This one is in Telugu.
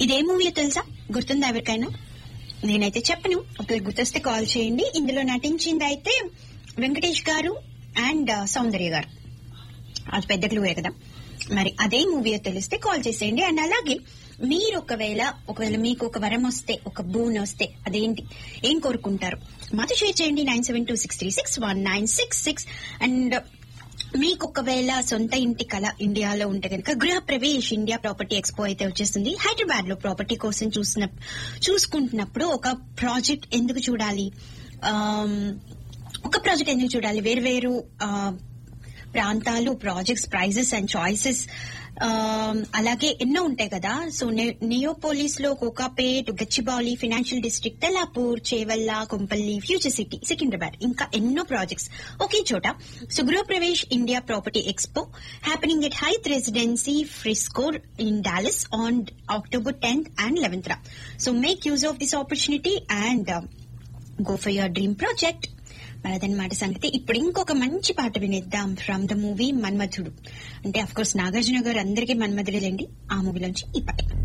ఇదే మూవీ తెలుసా గుర్తుందా ఎవరికైనా నేనైతే చెప్పను ఒకవేళ గుర్తొస్తే కాల్ చేయండి ఇందులో నటించింది అయితే వెంకటేష్ గారు అండ్ సౌందర్య గారు అది పెద్ద క్లూవే కదా మరి అదే మూవీ తెలిస్తే కాల్ చేసేయండి అండ్ అలాగే మీరు ఒకవేళ ఒకవేళ మీకు ఒక వరం వస్తే ఒక బూన్ వస్తే అదేంటి ఏం కోరుకుంటారు మాతో షేర్ చేయండి nine seven two six three six one nine six six and మీకు ఒకవేళ సొంత ఇంటి కళ ఇండియాలో ఉంటే కనుక గృహ ప్రవేశ్ ఇండియా ప్రాపర్టీ ఎక్స్పో అయితే వచ్చేస్తుంది హైదరాబాద్ లో ప్రాపర్టీ కోసం చూసిన చూసుకుంటున్నప్పుడు ఒక ప్రాజెక్ట్ ఎందుకు చూడాలి ఆమ్, ఒక ప్రాజెక్ట్ ఎందుకు చూడాలి వేరు వేరు ప్రాంతాలు ప్రాజెక్ట్స్ ప్రైజెస్ అండ్ చాయిసెస్ అలాగే ఎన్నో ఉంటాయి కదా సో నియోపోలిస్ లో Kokapet Gachibowli financial district Tellapur Chevella Kompally future city Secunderabad ఇంకా ఎన్నో ప్రాజెక్ట్స్ ఒకే చోట so Griha Pravesh India property expo happening at Hyatt residency Frisco in Dallas on October tenth and eleventh so make use of this opportunity and go for your dream project మరి అదనమాట సంగతి ఇప్పుడు ఇంకొక మంచి పాట వినేద్దాం ఫ్రమ్ ద మూవీ మన్మధుడు అంటే అఫ్ కోర్స్ నాగార్జున గారు అందరికీ మన్మధుడేలేండి ఆ మూవీలోంచి ఈ పాట